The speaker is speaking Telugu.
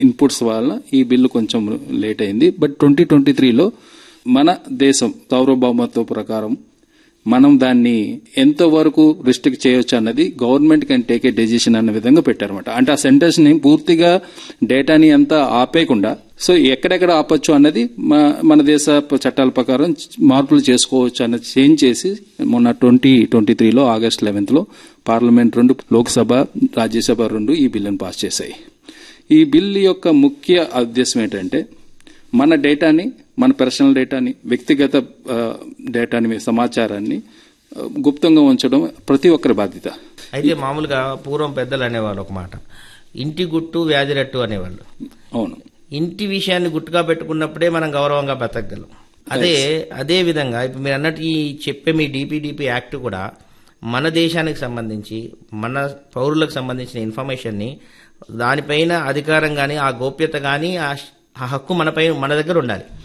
ఇన్పుట్స్ వల్ల ఈ బిల్లు కొంచెం లేట్ అయింది బట్ ట్వంటీ ట్వంటీ త్రీలో మన దేశం సార్వభౌమత్వ ప్రకారం మనం దాన్ని ఎంతవరకు రిస్ట్రిక్ట్ చేయొచ్చు అన్నది government can take a decision అన్న విధంగా పెట్టారన్నమాట అంటే ఆ సెంటెన్స్ ని పూర్తిగా డేటాని అంతా ఆపేయకుండా సో ఎక్కడెక్కడ ఆపొచ్చు అన్నది మ- మన దేశ చట్టాల ప్రకారం మార్పులు చేసుకోవచ్చు అన్నది చేంజ్ చేసి మొన్న ట్వంటీ ట్వంటీ త్రీలో ఆగస్ట్ లెవెన్త్ లో పార్లమెంట్ రెండు లోక్సభ రాజ్యసభ రెండు ఈ బిల్లును పాస్ చేశాయి ఈ బిల్ యొక్క ముఖ్య ఉద్దేశం ఏంటంటే మన డేటాని మన పర్సనల్ డేటాని వ్యక్తిగత ఆ, డేటాని సమాచారాన్ని ఆ, గుప్తంగా ఉంచడం ప్రతి ఒక్కరి బాధ్యత అయితే మామూలుగా పూర్వం పెద్దలు అనేవాళ్ళు ఒక మాట ఇంటి గుట్టు వ్యాధిరట్టు అనేవాళ్ళు అవును ఇంటి విషయాన్ని గుట్టుగా పెట్టుకున్నప్పుడే మనం గౌరవంగా బతకగలం అదే అదే విధంగా ఇప్పుడు మీరు అన్నట్టు ఈ చెప్పే మీ డిపిడిపి యాక్ట్ కూడా మన దేశానికి సంబంధించి మన పౌరులకు సంబంధించిన ఇన్ఫర్మేషన్ని దానిపైన అధికారం కానీ ఆ గోప్యత కానీ ఆ హక్కు మనపై మన దగ్గర ఉండాలి